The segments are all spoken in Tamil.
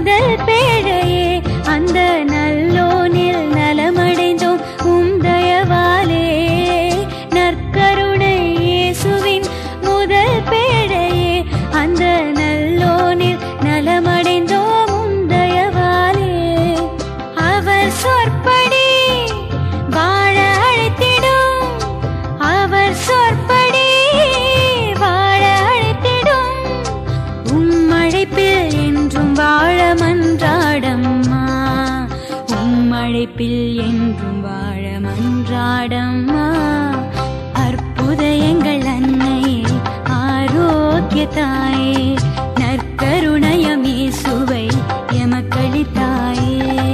முதல் பேழையே அந்த நல்லோனில் நலமடைந்தோம் உம் தயவாலே நற்கருணை இயேசுவின் முதல் பேழையே அந்த நல்லோனில் நலமடைந்தோம் உம் தயவாலே அவர் சொற்படி வாழ அழைத்திடும் அவர் சொற்படி வாழ அழைத்திடும் உம் அழைப்பில் என்றும் வாழ மன்றாடம்மா உம் அழைப்பில் என்றும் வாழ மன்றாடம்மா அற்புத எங்கள் அன்னையே ஆரோக்கிய தாயே நற்கருணயமே சுவை எமக்களித்தாயே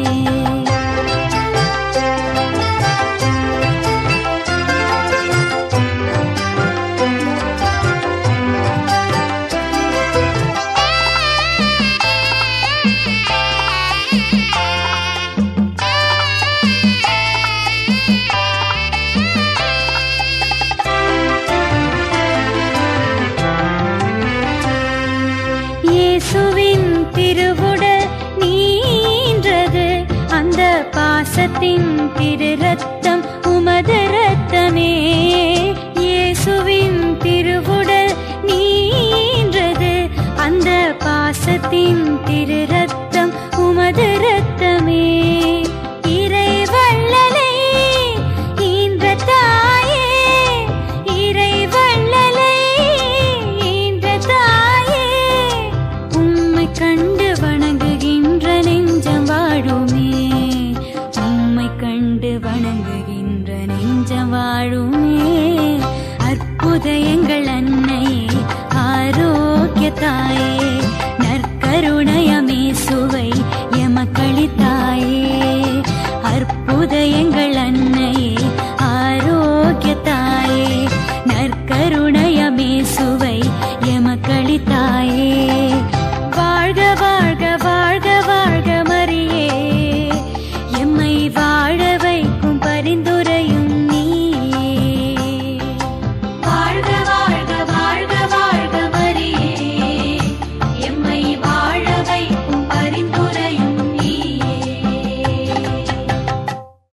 இயேசுவின் திருவுடல் நீன்றது அந்த பாசத்தின் திரு ரத்தம் உமது ரத்தமே இயேசுவின் திருவுடல் நீன்றது அந்த பாசத்தின் திரு ரத்தம் உமது ரத்தமே